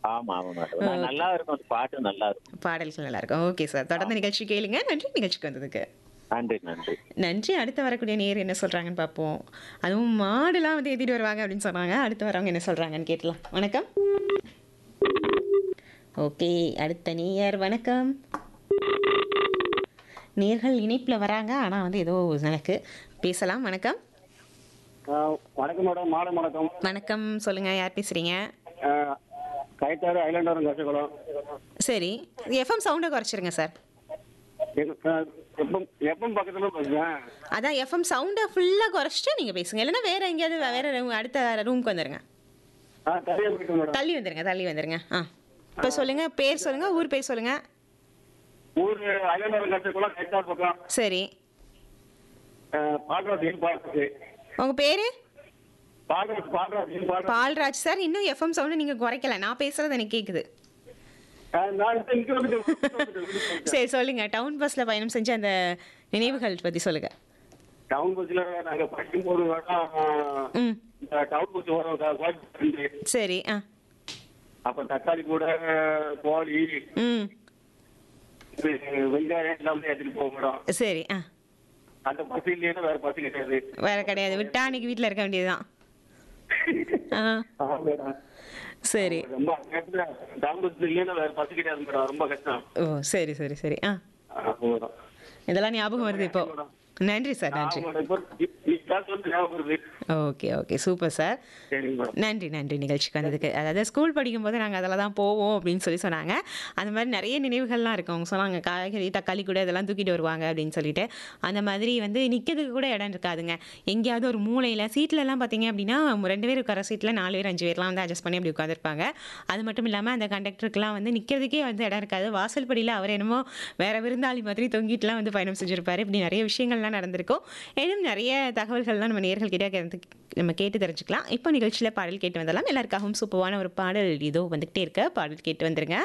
ஆமா ஆமா மேடம் நல்லா இருக்கும் அந்த பாட்டு நல்லா இருக்கும் பாடல்கள் நல்லா இருக்கும் ஓகே சார் தொடர்ந்து நிகழ்ச்சி கேளுங்க நன்றி நிகழ்ச்சிக்கு வந்ததுக்கு நன்றி நன்றி நன்றி அடுத்து வரக்கூடிய நேர் என்ன சொல்றாங்கன்னு பார்ப்போம் அதுவும் மாடுலாம் வந்து ஏத்திட்டு வருவாங்க அப்படின்னு சொன்னாங்க அடுத்து வரவங்க என்ன சொல்றாங்கன்னு கேட்கலாம் வணக்கம் ஓகே அடுத்த நேயர் வணக்கம் நேர்கள் இணைப்பில் வராங்க ஆனால் வந்து ஏதோ எனக்கு பேசலாம் வணக்கம் வணக்கம் மேடம் மாலை வணக்கம் வணக்கம் சொல்லுங்க யார் பேசுறீங்க கைத்தாறு ஐலாண்டரும் கசகுளம் சரி எஃப்எம் சவுண்டை குறைச்சிருங்க சார் எப்பம் எப்பம் பக்கத்துல பேசுறேன் அதான் எஃப்எம் சவுண்டை ஃபுல்லாக குறைச்சிட்டு நீங்கள் பேசுங்க இல்லைன்னா வேற எங்கேயாவது வேற room- அடுத்த ரூமுக்கு வந்துருங்க ஆ சரியா போயிட்டு மேடம் தள்ளி வந்துருங்க தள்ளி வந்துருங்க ஆ இப்போ சொல்லுங்க பேர் சொல்லுங்க ஊர் பேர் சொல்லுங்க ஊர் ஐலாண்டரும் கசகுளம் கைத்தாறு பக்கம் சரி பாடுறது பாடுறது உங்க பேரு பாடுறது பாடுறது பாடுறது பால்ராஜ் சார் இன்னும் எஃப்எம் சவுண்டு நீங்க குறைக்கல நான் பேசுறது எனக்கு கேக்குது நான் இங்க வந்து சரி சொல்லுங்க டவுன் பஸ்ல பயணம் செஞ்ச அந்த நினைவுகள் பத்தி சொல்லுங்க டவுன் பஸ்ல நாங்க படிக்கும் போது ம் இந்த டவுன் பஸ் வரும் கோயம்புத்தூர் சரி ஆ அப்ப தக்காளி கூட கோழி ம் இது வெங்காயம் எல்லாமே எடுத்துட்டு போக மேடம் சரி ஆ அந்த பஸ் இல்லைன்னா வேற பஸ் கிடையாது வேற கிடையாது விட்டா அன்னைக்கு வீட்டில் இருக்க வேண்டியதுதான் ஆ ஆமா மேடம் சரி ரொம்ப நேரத்துல டவுன் பஸ் இல்லைன்னா வேற பஸ் கிடையாது மேடம் ரொம்ப கஷ்டம் ஓ சரி சரி சரி ஆ ஆமா மேடம் இதெல்லாம் ஞாபகம் வருது இப்போ நன்றி சார் நன்றி ஆமா மேடம் இப்போ நீ கிளாஸ் வந்து ஞாபகம் வருது ஓகே ஓகே சூப்பர் சார் சரிங்க மேடம் நன்றி நன்றி நிகழ்ச்சிக்கு வந்ததுக்கு அதாவது ஸ்கூல் படிக்கும்போது நாங்கள் அதில் தான் போவோம் அப்படின்னு சொல்லி சொன்னாங்க அந்த மாதிரி நிறைய நினைவுகள்லாம் இருக்கும் அவங்க சொன்னாங்க காய்கறி தக்காளி கூட இதெல்லாம் தூக்கிட்டு வருவாங்க அப்படின்னு சொல்லிட்டு அந்த மாதிரி வந்து நிற்கிறதுக்கு கூட இடம் இருக்காதுங்க எங்கேயாவது ஒரு மூலையில் சீட்லலாம் பார்த்தீங்க அப்படின்னா ரெண்டு பேர் உட்கார சீட்டில் நாலு பேர் அஞ்சு பேர்லாம் வந்து அட்ஜஸ்ட் பண்ணி அப்படி உட்காந்துருப்பாங்க அது மட்டும் இல்லாமல் அந்த கண்டக்டருக்குலாம் வந்து நிற்கிறதுக்கே வந்து இடம் இருக்காது வாசல் படியில் அவர் என்னமோ வேற விருந்தாளி மாதிரி தொங்கிட்டுலாம் வந்து பயணம் செஞ்சுருப்பாரு இப்படி நிறைய விஷயங்கள்லாம் நடந்திருக்கும் இன்னும் நிறைய தகவல்கள்லாம் நம்ம நேர்கள் கிட்ட கேட்டு- நம்ம கேட்டு தெரிஞ்சுக்கலாம் இப்போ நிகழ்ச்சியில் பாடல் கேட்டு வந்தலாம் எல்லாருக்காகவும் சூப்பரான ஒரு பாடல் இதோ வந்துகிட்டே இருக்க பாடல் கேட்டு வந்துருங்க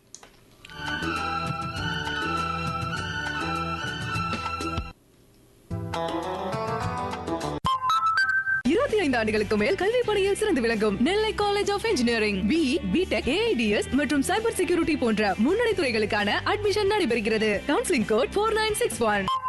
இருபத்தி ஐந்து ஆண்டுகளுக்கு மேல் கல்வி பணியில் சிறந்து விளங்கும் Nellai college of engineering B BTech AIDS மற்றும் சைபர் செக்யூரிட்டி போன்ற முன்னணி துறைகளுக்கான அட்மிஷன் நடைபெறுகிறது counselling code four nine six one